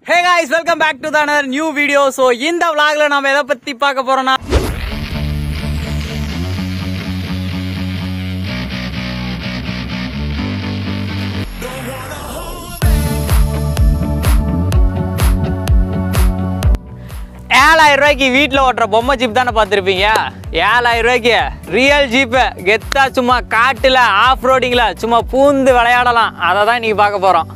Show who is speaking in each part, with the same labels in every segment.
Speaker 1: Hey guys welcome back to another new video so இந்த vlogல நாம எதை பத்தி பார்க்க போறோம்னா ஏழாயிரம் ரூபாய்க்கு வீட்டில் ஓட்டுற பொம்மை ஜீப் தானே பார்த்துருப்பீங்க ஏழாயிரம் ரூபாய்க்கு ரியல் ஜீப்பு கெத்தா சும்மா காட்டில் ஆஃப் ரோடிங்கில் சும்மா பூந்து விளையாடலாம் அதை தான் இன்னைக்கு பார்க்க போகிறோம்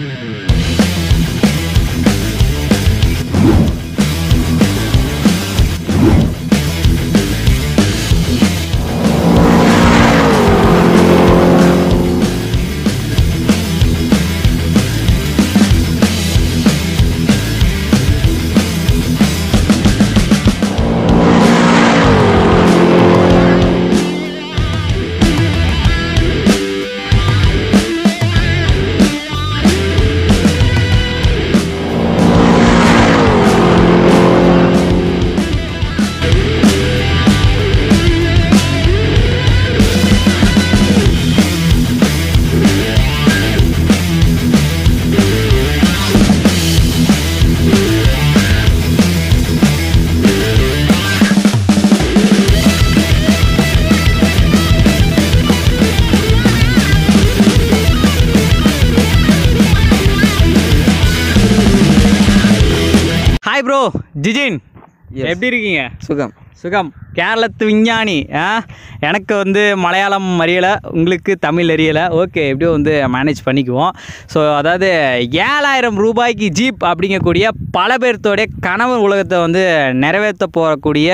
Speaker 1: ஹாய் ப்ரோ ஜிஜின்
Speaker 2: Yes.
Speaker 1: எப்படி இருக்கீங்க
Speaker 2: சுகம்
Speaker 1: சுகம் கேரளத்து விஞ்ஞானி ஆ எனக்கு வந்து மலையாளம் அறியலை உங்களுக்கு தமிழ் அறியலை ஓகே எப்படியோ வந்து மேனேஜ் பண்ணிக்குவோம் ஸோ அதாவது ஏழாயிரம் ரூபாய்க்கு ஜீப் அப்படிங்கக்கூடிய பல பேர்த்தோடைய கனவு உலகத்தை வந்து நிறைவேற்ற போகக்கூடிய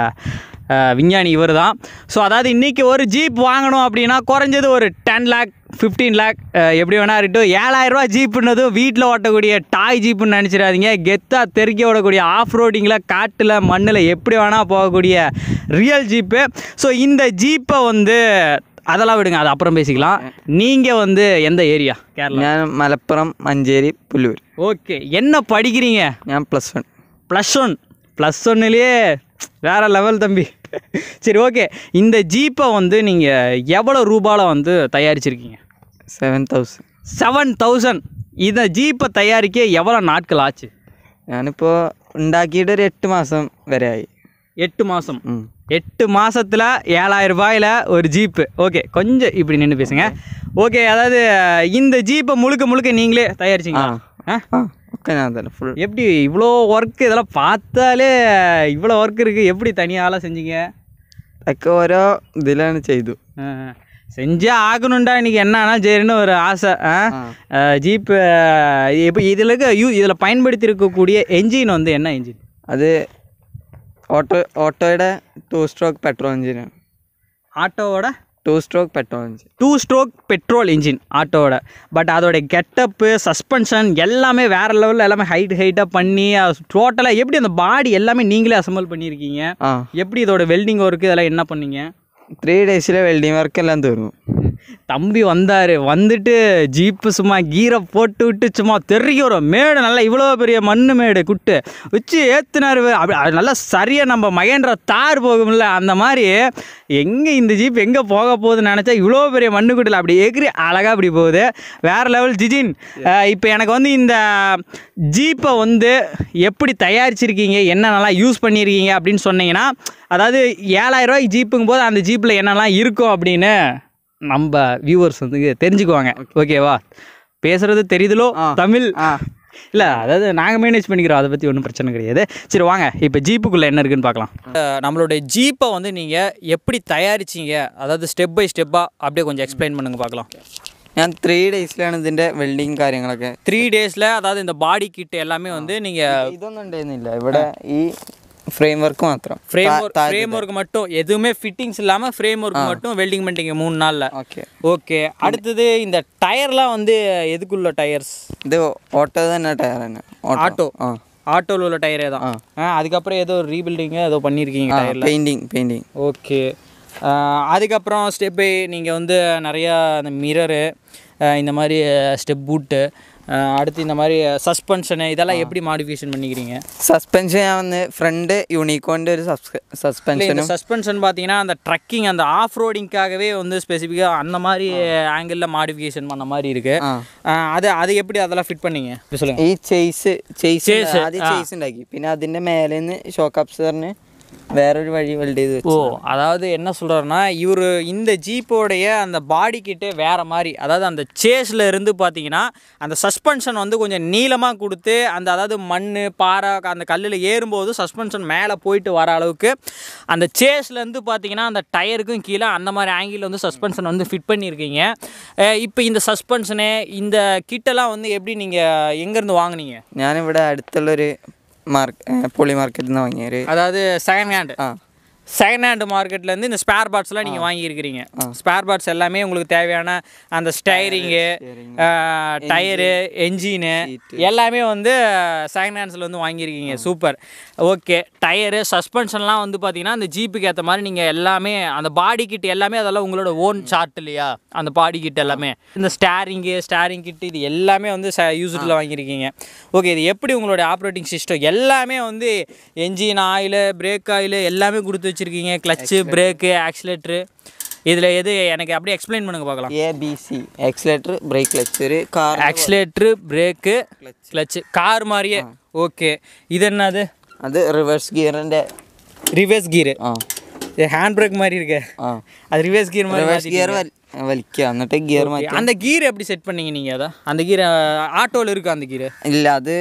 Speaker 1: அஹ், விஞ்ஞானி இவர் தான் ஸோ அதாவது இன்றைக்கி ஒரு ஜீப் வாங்கணும் அப்படின்னா குறைஞ்சது ஒரு டென் லேக் ஃபிஃப்டீன் லேக் எப்படி வேணா இருக்கட்டும் ஏழாயிரரூவா ஜீப்புன்னதும் வீட்டில் ஓட்டக்கூடிய டாய் ஜீப்புன்னு நினச்சிடாதீங்க கெத்தாக தெருக்கி ஓடக்கூடிய ஆஃப் ரோடிங்கில் காட்டில் மண்ணில் எப்படி வேணால் போகக்கூடிய ரியல் ஜீப்பு ஸோ இந்த ஜீப்பை வந்து அதெல்லாம் விடுங்க அது அப்புறம் பேசிக்கலாம் நீங்கள் வந்து எந்த ஏரியா கேரளா
Speaker 2: ഞാൻ മലപ്പുറം മഞ്ചേരി പുല്ലൂർ
Speaker 1: ஓகே என்ன படிக்கிறீங்க
Speaker 2: ഞാൻ plus one
Speaker 1: plus one plus ஒன்னுலேயே வேறு லெவல் தம்பி சரி ஓகே இந்த ஜீப்பை வந்து நீங்கள் எவ்வளோ ரூபாயில் வந்து தயாரிச்சிருக்கீங்க
Speaker 2: സെവൻ തൗസൻഡ്
Speaker 1: செவன் தௌசண்ட் இந்த ஜீப்பை தயாரிக்க எவ்வளோ நாட்கள் ஆச்சு
Speaker 2: ഞാനിപ്പോൾ ഉണ്ടാക്കിയിട്ട് ഒരു എട്ട് മാസം വരെ ആയി
Speaker 1: எட்டு மாதம்
Speaker 2: ഉം.
Speaker 1: எட்டு மாசத்துல ஏழாயிரம் ரூபாயில ஒரு ஜீப்பு ஓகே கொஞ்சம் இப்படி நின்று பேசுங்க ஓகே அதாவது இந்த ஜீப்பை முழுக்க முழுக்க நீங்களே தயாரிச்சிங்க
Speaker 2: ആ ആ ഒക്കെ ഞാൻ തന്നെ ஃபுல்
Speaker 1: எப்படி இவ்வளோ ஒர்க் இதெல்லாம் பார்த்தாலே இவ்வளோ ஒர்க் இருக்குது எப்படி தனியாலாம் செஞ்சீங்க
Speaker 2: ഒക്കെ ഓരോ ഇതിലാണ് ചെയ്തു
Speaker 1: ஆ, செஞ்சே ஆகணும்டா இன்னைக்கு என்னன்னா சரின்னு ஒரு ஆசை ஆ? ஆ, ஜீப்பு இப்போ இதில் இருக்க யூ இதில் பயன்படுத்தி இருக்கக்கூடிய என்ஜின் வந்து என்ன என்ஜின்
Speaker 2: അത് ഓട്ടോ ഓട്ടോയുടെ ടു സ്ട്രോക്ക് പെട്രോൾ എഞ്ചിനാണ്
Speaker 1: ஆட்டோவோட
Speaker 2: two stroke petrol engine
Speaker 1: two stroke petrol engine ஆட்டோவோட பட் அதோட கெட்டப்பு சஸ்பென்ஷன் எல்லாமே வேறு லெவலில் எல்லாமே ஹைட் ஹைட்டாக பண்ணி டோட்டலாக எப்படி அந்த பாடி எல்லாமே நீங்களே அசம்பிள் பண்ணியிருக்கீங்க
Speaker 2: ആ
Speaker 1: எப்படி இதோட வெல்டிங் ஒர்க்கு இதெல்லாம் என்ன பண்ணீங்க
Speaker 2: ത്രീ ഡേയ്സിലെ വെൽഡിങ് വർക്ക് എല്ലാം തീർന്നു
Speaker 1: தம்பி வந்தார் வந்துட்டு ஜீப்பு சும்மா கீரை போட்டு விட்டு சும்மா தெருக்கி வரும் மேடு நல்லா இவ்வளோ பெரிய மண் மேடு குட்டு வச்சு ஏற்றுனாரு அப்படி அது நல்லா சரியாக நம்ம மகேந்திர தார் போகும்ல அந்த மாதிரி எங்கே இந்த ஜீப் எங்கே போக போகுதுன்னு நினச்சா இவ்வளோ பெரிய மண்ணு குட்டில் அப்படி எகிரி அழகாக அப்படி போகுது வேறு லெவல் ஜிஜின் இப்போ எனக்கு வந்து இந்த ஜீப்பை வந்து எப்படி தயாரிச்சிருக்கீங்க என்னென்னலாம் யூஸ் பண்ணியிருக்கீங்க அப்படின்னு சொன்னீங்கன்னா அதாவது ஏழாயிரம் ரூபாய்க்கு ஜீப்புங்கும் போது அந்த ஜீப்பில் என்னெல்லாம் இருக்கும் அப்படின்னு நம்ம வியூவர்ஸ் வந்து தெரிஞ்சுக்குவாங்க ஓகேவா பேசுறது தெரியுதுலோ
Speaker 2: ஆ.
Speaker 1: தமிழ்
Speaker 2: ஆ
Speaker 1: இல்லை அதாவது நாங்கள் மேனேஜ் பண்ணிக்கிறோம் அதை பற்றி ஒன்றும் பிரச்சனை கிடையாது சரி வாங்க இப்போ ஜீப்புக்குள்ளே என்ன இருக்குன்னு பார்க்கலாம் நம்மளுடைய ஜீப்பை வந்து நீங்கள் எப்படி தயாரிச்சீங்க அதாவது ஸ்டெப் பை ஸ்டெப்பாக அப்படியே கொஞ்சம் எக்ஸ்பிளைன் பண்ணுங்க பார்க்கலாம்
Speaker 2: ഞാൻ ത്രീ ഡേയ്സിലാണ് ഇതിൻ്റെ വെൽഡിങ് കാര്യങ്ങളൊക്കെ
Speaker 1: த்ரீ டேஸில் அதாவது இந்த பாடி கிட் எல்லாமே வந்து நீங்கள்
Speaker 2: ഇതൊന്നും ഉണ്ടായിരുന്നില്ല ഇവിടെ ഈ ഫ്രെയിം വർക്ക് മാത്രം
Speaker 1: ஃப்ரேம் ஃப்ரேம் ஒர்க் மட்டும் எதுவுமே ஃபிட்டிங்ஸ் இல்லாமல் ஃப்ரேம் ஒர்க் மட்டும் வெல்டிங் பண்ணிட்டீங்க மூணு நாளில்
Speaker 2: ഓക്കെ
Speaker 1: ஓகே அடுத்தது இந்த டயர்லாம் வந்து எதுக்குள்ள டயர்ஸ்
Speaker 2: ഇത് ഓട്ടോ തന്നെ ടയർ തന്നെ
Speaker 1: ஆட்டோ
Speaker 2: ആ
Speaker 1: ஆட்டோவில் உள்ள டயரே தான் ஆ அதுக்கப்புறம் ஏதோ ரீபில்டிங்கு ஏதோ பண்ணியிருக்கீங்க டயரில்
Speaker 2: പെയിൻറ്റിങ് പെയിൻറ്റിങ്
Speaker 1: ஓகே அதுக்கப்புறம் ஸ்டெப்பு நீங்கள் வந்து நிறையா அந்த மிரரு இந்த மாதிரி ஸ்டெப் பூட்டு அடுத்து இந்த மாதிரி சஸ்பென்ஷனு இதெல்லாம் எப்படி மாடிஃபிகேஷன் பண்ணிக்கிறீங்க
Speaker 2: സസ്പെൻഷൻ ഞാൻ വന്ന് ഫ്രണ്ട് യൂണിക്കോണിൻ്റെ ഒരു
Speaker 1: இல்லை
Speaker 2: സസ്പെൻഷനും
Speaker 1: இந்த சஸ்பென்ஷன் பார்த்தீங்கன்னா அந்த ட்ரக்கிங் அந்த ஆஃப் ரோடிங்காகவே வந்து ஸ்பெசிஃபிக்காக அந்த மாதிரி ஆங்கிளில் மாடிஃபிகேஷன் பண்ண மாதிரி இருக்கு
Speaker 2: ആ
Speaker 1: ஆஹ் அது அது எப்படி அதெல்லாம் ஃபிட் பண்ணீங்க இப்படி சொல்லுங்க
Speaker 2: ഈ ചേസ് ചേസ്
Speaker 1: Chase,
Speaker 2: ആദ്യം ചേസ് ഉണ്ടാക്കി പിന്നെ അതിന്റെ മേലെ നിന്ന് ഷോക്ക് അപ്സറിന് വേറൊരു വഴി വെൽഡ് ചെയ്ത്
Speaker 1: ஓ
Speaker 2: വെച്ചു
Speaker 1: அதாவது என்ன சொல்கிறாருன்னா இவர் இந்த ஜீப்போடைய அந்த பாடி கிட்டே வேறு மாதிரி அதாவது அந்த சேஸில் இருந்து பார்த்தீங்கன்னா அந்த சஸ்பென்ஷன் வந்து கொஞ்சம் நீளமாக கொடுத்து அந்த அதாவது மண் பாறை அந்த கல்லில் ஏறும்போது சஸ்பென்ஷன் மேலே போயிட்டு வர அளவுக்கு அந்த சேஸ்லேருந்து பார்த்தீங்கன்னா அந்த டயருக்கும் கீழே அந்த மாதிரி ஆங்கிள் வந்து சஸ்பென்ஷன் வந்து ஃபிட் பண்ணியிருக்கீங்க இப்போ இந்த சஸ்பென்ஷனு இந்த கிட்டெல்லாம் வந்து எப்படி நீங்கள் எங்கேருந்து வாங்குனீங்க
Speaker 2: ഞാനിവിടെ അടുത്തുള്ളൊരു മാർക്ക് പൊളി മാർക്കറ്റിൽ നിന്ന് വാങ്ങിയൊരു
Speaker 1: அதாவது செகண்ட் ஹேண்டு
Speaker 2: ആ
Speaker 1: செகண்ட் ஹேண்ட் மார்க்கெட்லேருந்து இந்த ஸ்பேர் பார்ட்ஸ்லாம் நீங்கள் வாங்கியிருக்கிறீங்க ஸ்பேர் பார்ட்ஸ் எல்லாமே உங்களுக்கு தேவையான அந்த ஸ்டைரிங்கு டயரு என்ஜினு எல்லாமே வந்து செகண்ட் ஹேண்ட்ஸில் வந்து வாங்கியிருக்கீங்க சூப்பர் ஓகே டயரு சஸ்பென்ஷன்லாம் வந்து பார்த்தீங்கன்னா அந்த ஜீப்புக்கு ஏற்ற மாதிரி நீங்கள் எல்லாமே அந்த பாடி கிட் எல்லாமே அதெல்லாம் உங்களோட ஓன் சார்ட் இல்லையா அந்த பாடி கிட் எல்லாமே இந்த ஸ்டேரிங்கு ஸ்டேரிங் கிட் இது எல்லாமே வந்து ச யூஸ்டில் வாங்கியிருக்கீங்க ஓகே இது எப்படி உங்களோட ஆப்ரேட்டிங் சிஸ்டம் எல்லாமே வந்து என்ஜின் ஆயிலு பிரேக் ஆயிலு எல்லாமே கொடுத்து வச்சுருக்கீங்க கிளச்சு பிரேக்கு ஆக்சிலேட்ரு இதில் எது எனக்கு அப்படியே எக்ஸ்பிளைன் பண்ணுங்க பார்க்கலாம்
Speaker 2: A B C accelerator brake clutch ഒരു car
Speaker 1: accelerator brake clutch car மாதிரியே ஓகே இது என்னது
Speaker 2: അത് റിവേഴ്സ് ഗിയറിന്റെ
Speaker 1: ரிவர்ஸ் கீரு
Speaker 2: ആ
Speaker 1: இது ஹேண்ட் பிரேக் மாதிரி இருக்கு
Speaker 2: ആ
Speaker 1: அது ரிவர்ஸ் கீர் மாதிரி
Speaker 2: റിവേഴ്സ് ഗിയർ വലിക്കുക എന്നിട്ട് ഗിയർ മാറ്റി
Speaker 1: மாத்தி- அந்த கீர் எப்படி செட் பண்ணீங்க நீங்கள் அதை அந்த கீரை ஆட்டோவில் இருக்கு அந்த கீரு
Speaker 2: ഇല്ല അത്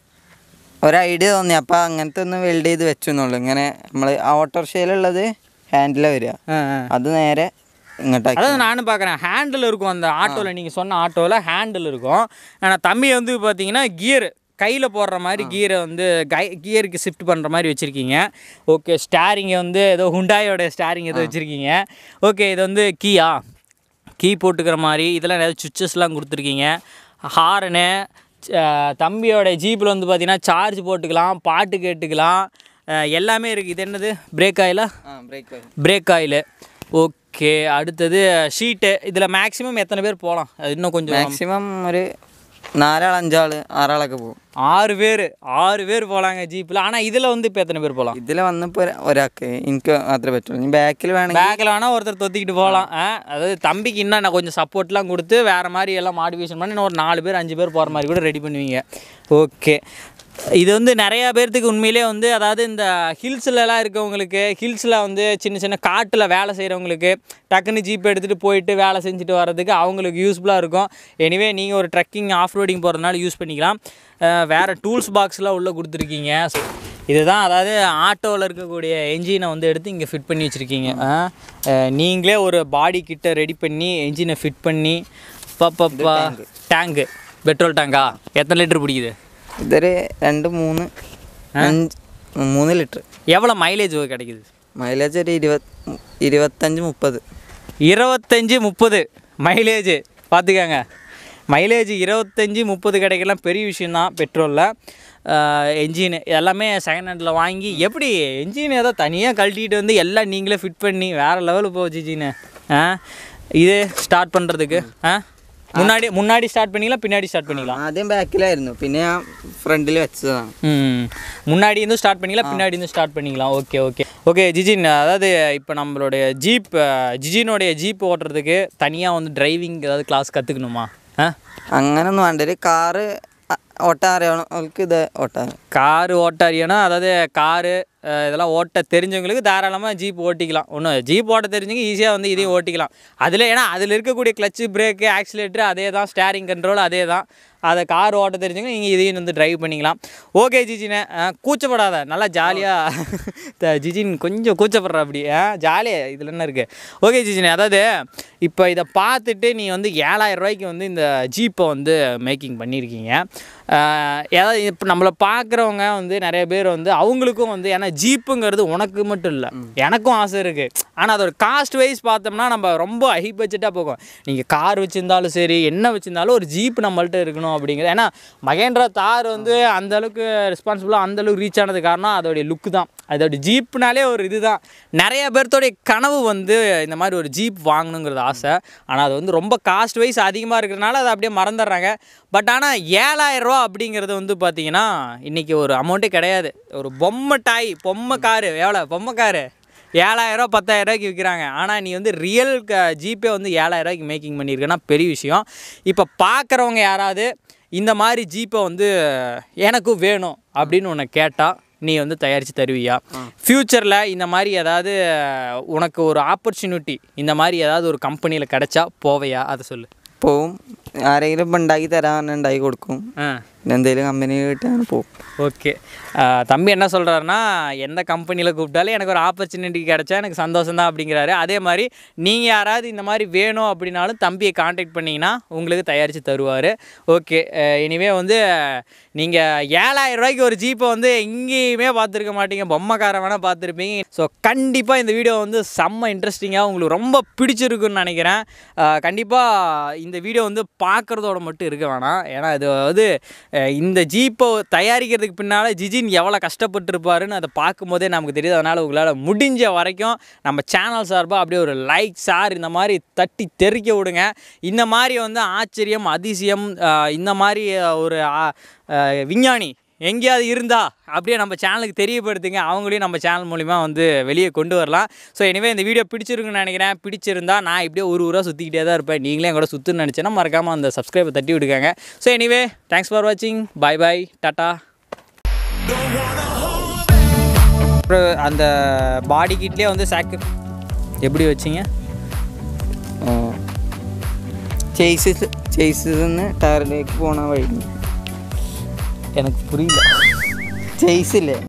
Speaker 2: ഒരു ഐഡിയ തോന്നി അപ്പോൾ അങ്ങനത്തെ ഒന്ന് വെൽഡ് ചെയ്ത് വെച്ചു എന്നുള്ളൂ ഇങ്ങനെ നമ്മൾ ഓട്ടോറിക്ഷയിലുള്ളത് ഹാൻഡിലാണ് വരിക
Speaker 1: ஆ ஆ
Speaker 2: അത് നേരെ ഇങ്ങോട്ടാക്കി
Speaker 1: அதாவது நானும் பார்க்குறேன் ஹேண்டில் இருக்கும் அந்த ஆட்டோவில் நீங்கள் சொன்ன ஆட்டோவில் ஹேண்டில் இருக்கும் ஆனால் தம்பி வந்து பார்த்தீங்கன்னா கியர் கையில் போடுற மாதிரி கியரை வந்து கை கியருக்கு ஷிஃப்ட் பண்ணுற மாதிரி வச்சுருக்கீங்க ஓகே ஸ்டேரிங்கை வந்து ஏதோ ஹுண்டாயோட ஸ்டேரிங் ஏதோ வச்சுருக்கீங்க ஓகே இது வந்து கீயா கீ போட்டுக்கிற மாதிரி இதெல்லாம் ஏதாவது சுவிச்சஸ்லாம் கொடுத்துருக்கீங்க ஹாரனு தம்பியோட ஜீப்பில் வந்து பார்த்தீங்கன்னா சார்ஜ் போட்டுக்கலாம் பாட்டு கேட்டுக்கலாம் அஹ் எல்லாமே இருக்குது இது என்னது பிரேக் ஆயிலா
Speaker 2: ആ ബ്രേക്ക്
Speaker 1: பிரேக் ஆயிலு ஓகே அடுத்தது ஷீட்டு இதில் மேக்ஸிமம் எத்தனை பேர் போகலாம் அது இன்னும் கொஞ்சம்
Speaker 2: മാക്സിമം ഒരു നാലാൾ അഞ്ചാൾ ആറാളൊക്കെ പോകും
Speaker 1: ஆறு பேர் ஆறு பேர் போகலாங்க ஜீப்பில் ஆனால் இதில் வந்து இப்போ எத்தனை பேர் போகலாம்
Speaker 2: ഇതിൽ വന്നപ്പോൾ ഒരാൾക്ക് എനിക്ക് മാത്രമേ പറ്റുള്ളൂ ഇനി ബാക്കിൽ വേണമെങ്കിൽ
Speaker 1: பேக்கில் வேணால் ஒருத்தர் தொத்திக்கிட்டு போகலாம் ஆ, அதாவது தம்பிக்கு இன்னும் நான் கொஞ்சம் சப்போர்ட்லாம் கொடுத்து வேறு மாதிரி எல்லாம் மாடிஃபிகேஷன் பண்ணி இன்னும் ஒரு நாலு பேர் அஞ்சு பேர் போகிற மாதிரி கூட ரெடி பண்ணுவீங்க ஓகே இது வந்து நிறையா பேர்த்துக்கு உண்மையிலே வந்து அதாவது இந்த ஹில்ஸ்லலாம் இருக்கவங்களுக்கு ஹில்ஸில் வந்து சின்ன சின்ன காட்டில் வேலை செய்கிறவங்களுக்கு டக்குன்னு ஜீப் எடுத்துகிட்டு போயிட்டு வேலை செஞ்சுட்டு வர்றதுக்கு அவங்களுக்கு யூஸ்ஃபுல்லாக இருக்கும் எனிவே நீங்கள் ஒரு ட்ரக்கிங் ஆஃப் ரோடிங் போகிறதுனால யூஸ் பண்ணிக்கலாம் அஹ் வேறு டூல்ஸ் பாக்ஸ்லாம் உள்ளே கொடுத்துருக்கீங்க இதுதான் அதாவது ஆட்டோவில் இருக்கக்கூடிய என்ஜினை வந்து எடுத்து இங்கே ஃபிட் பண்ணி வச்சுருக்கீங்க நீங்களே ஒரு பாடி கிட்ட ரெடி பண்ணி என்ஜினை ஃபிட் பண்ணி பப்பா டேங்கு பெட்ரோல் டேங்கா எத்தனை லிட்டர் பிடிக்குது
Speaker 2: ഇതൊരു രണ്ട് മൂന്ന് അഞ്ച് മൂന്ന് ലിറ്റർ
Speaker 1: எவ்வளோ மைலேஜ் கிடைக்குது
Speaker 2: മൈലേജ് ഒരു ഇരുപത് ഇരുപത്തഞ്ച് മുപ്പത്
Speaker 1: இருபத்தஞ்சி முப்பது மைலேஜ் பார்த்துக்கங்க மைலேஜ் இருபத்தஞ்சி முப்பது கிடைக்கலாம் பெரிய விஷயந்தான் பெட்ரோலில் என்ஜின் எல்லாமே செகண்ட் ஹேண்டில் வாங்கி எப்படி என்ஜின் ஏதோ தனியாக கழட்டிட்டு வந்து எல்லாம் நீங்களே ஃபிட் பண்ணி வேறு லெவலுக்கு போச்சு ஜின்னு ஆ இது ஸ்டார்ட் பண்ணுறதுக்கு ஆ முன்னாடி முன்னாடி ஸ்டார்ட் பண்ணிக்கலாம் பின்னாடி ஸ்டார்ட் பண்ணிக்கலாம்
Speaker 2: ആദ്യം ബാക്കിലായിരുന്നു പിന്നെ ഞാൻ ഫ്രണ്ടിൽ വെച്ചതാണ്
Speaker 1: ம் முன்னாடி இருந்து ஸ்டார்ட் பண்ணிக்கலாம் பின்னாடி இருந்து ஸ்டார்ட் பண்ணிக்கலாம் ஓகே ஓகே ஓகே ஜிஜின் அதாவது இப்போ நம்மளுடைய ஜீப் ஜிஜினுடைய ஜீப் ஓட்டுறதுக்கு தனியாக வந்து டிரைவிங் ஏதாவது கிளாஸ் கற்றுக்கணுமா ஆ
Speaker 2: അങ്ങനൊന്നും വേണ്ട ഒരു കാറ് ഓട്ടാൻ അറിയണവർക്ക് ഇത് ഓട്ടാൻ
Speaker 1: காரு ஓட்ட அறியனா அதாவது காரு அஹ், இதெல்லாம் ஓட்ட தெரிஞ்சவங்களுக்கு தாராளமாக ஜீப் ஓட்டிக்கலாம் ஒன்றும் ஜீப் ஓட்ட தெரிஞ்சவங்க ஈஸியாக வந்து இதையும் ஓட்டிக்கலாம் அதில் ஏன்னா அதில் இருக்கக்கூடிய கிளச்சு பிரேக்கு ஆக்சிலேட்டர் அதே தான் ஸ்டேரிங் கண்ட்ரோல் அதே தான் அதை கார் ஓட்ட தெரிஞ்சவங்க நீங்கள் இதையும் வந்து டிரைவ் பண்ணிக்கலாம் ஓகே ஜிஜினே அஹ், கூச்சப்படாத நல்லா ஜாலியாக ஜிஜின் கொஞ்சம் கூச்சப்படுற அப்படி ஜாலியாக இதில் என்ன இருக்குது ஓகே ஜிஜினே அதாவது இப்போ இதை பார்த்துட்டு நீ வந்து ஏழாயிரம் ரூபாய்க்கு வந்து இந்த ஜீப்பை வந்து மேக்கிங் பண்ணியிருக்கீங்க ஆஹ் ஏதாவது இப்போ நம்மளை பார்க்குறவங்க வந்து நிறைய பேர் வந்து அவங்களுக்கும் வந்து ஏன்னா ஜீப்புங்கிறது உனக்கு மட்டும் இல்லை எனக்கும் ஆசை இருக்குது ஆனால் அதோட காஸ்ட் வைஸ் பார்த்தோம்னா நம்ம ரொம்ப ஹை பட்ஜெட்டாக போகும் நீங்கள் கார் வச்சுருந்தாலும் சரி என்ன வச்சுருந்தாலும் ஒரு ஜீப் நம்மள்ட்ட இருக்கணும் அப்படிங்கிறது ஏன்னா மகேந்திரா தார் வந்து அந்த அளவுக்கு ரெஸ்பான்சிபிளாக அந்த அளவுக்கு ரீச் ஆனது காரணம் அதோடைய லுக்கு தான் அதோட ஜீப்னாலே ஒரு இதுதான் நிறைய பேர்த்தோடைய கனவு வந்து இந்த மாதிரி ஒரு ஜீப் வாங்கணுங்கிறது ஆசை ஆனால் அது வந்து ரொம்ப காஸ்ட் வைஸ் அதிகமாக இருக்கிறதுனால அதை அப்படியே மறந்துடுறாங்க பட் ஆனால் ஏழாயிரரூவா அப்படிங்கிறது வந்து பார்த்தீங்கன்னா இன்றைக்கி ஒரு அமௌண்ட்டே கிடையாது ஒரு பொம்மை டாய் பொம்மை காரு எவ்வளோ பொம்மை காரு ஏழாயிரரூவா பத்தாயிரரூவாய்க்கு விற்கிறாங்க ஆனால் நீ வந்து ரியல் க ஜிபே வந்து ஏழாயிரரூவாய்க்கு மேக்கிங் பண்ணியிருக்கேன்னா பெரிய விஷயம் இப்போ பார்க்குறவங்க யாராவது இந்த மாதிரி ஜிபே வந்து எனக்கும் வேணும் அப்படின்னு உன்னை கேட்டால் நீ வந்து தயாரித்து தருவியா ஃப்யூச்சரில் இந்த மாதிரி ஏதாவது உனக்கு ஒரு ஆப்பர்ச்சுனிட்டி இந்த மாதிரி ஏதாவது ஒரு கம்பெனியில் கிடைச்சா போவையா அதை சொல்லு
Speaker 2: പോവും ആരെങ്കിലും ഇപ്പം ഉണ്ടാക്കി തരാൻ ഉണ്ടാക്കി കൊടുക്കും
Speaker 1: ஆ
Speaker 2: പിന്നെ എന്തെങ്കിലും കമ്പനി കിട്ടാൻ പോവും
Speaker 1: ஓகே தம்பி என்ன சொல்கிறாருன்னா எந்த கம்பெனியில் கூப்பிட்டாலும் எனக்கு ஒரு ஆப்பர்ச்சுனிட்டி கிடைச்சா எனக்கு சந்தோஷம் தான் அப்படிங்கிறாரு அதே மாதிரி நீங்கள் யாராவது இந்த மாதிரி வேணும் அப்படின்னாலும் தம்பியை காண்டாக்ட் பண்ணிங்கன்னா உங்களுக்கு தயாரித்து தருவார் ஓகே இனிமே வந்து நீங்கள் ஏழாயிரம் ரூபாய்க்கு ஒரு ஜீப்பை வந்து எங்கேயுமே பார்த்துருக்க மாட்டீங்க பொம்மைக்காரன் வேணால் பார்த்துருப்பீங்க ஸோ கண்டிப்பாக இந்த வீடியோ வந்து செம்ம இன்ட்ரெஸ்டிங்காக உங்களுக்கு ரொம்ப பிடிச்சிருக்குன்னு நினைக்கிறேன் கண்டிப்பாக இந்த வீடியோ வந்து பார்க்குறதோட மட்டும் இருக்க வேணாம் ஏன்னா இது வந்து அஹ், இந்த ஜீப்பை தயாரிக்கிறதுக்கு பின்னால் ஜிஜின் எவ்வளோ கஷ்டப்பட்டிருப்பாருன்னு அதை பார்க்கும்போதே நமக்கு தெரியுது அதனால் உங்களால் முடிஞ்ச வரைக்கும் நம்ம சேனல் சார்பாக அப்படியே ஒரு லைக் ஷேர் இந்த மாதிரி தட்டி தெறிக்க விடுங்க இந்த மாதிரி வந்து ஆச்சரியம் அதிசயம் அஹ், இந்த மாதிரி அஹ், ஒரு ஆ- அஹ், விஞ்ஞானி எங்கேயாவது இருந்தா அப்படியே நம்ம சேனலுக்கு தெரியப்படுத்துங்க அவங்களையும் நம்ம சேனல் மூலிமா வந்து வெளியே கொண்டு வரலாம் ஸோ எனிவே இந்த வீடியோ பிடிச்சிருக்குன்னு நினைக்கிறேன் பிடிச்சிருந்தா நான் இப்படியே ஒரு ஊராக சுற்றிக்கிட்டே தான் இருப்பேன் நீங்களே என் கூட சுற்றுன்னு நினச்சேன்னா மறக்காமல் அந்த சப்ஸ்கிரைபை தட்டி விடுக்காங்க ஸோ எனிவே தேங்க்ஸ் ஃபார் வாட்சிங் பை பை டாட்டா அப்புறம் அந்த பாடி கிட்லேயே வந்து சாக்கு எப்படி வச்சிங்க
Speaker 2: ചേസസ് ചേസസ് നിന്ന് ടയറിലേക്ക് പോണ വഴി
Speaker 1: எனக்கு புரியல
Speaker 2: ചേസില്ലേ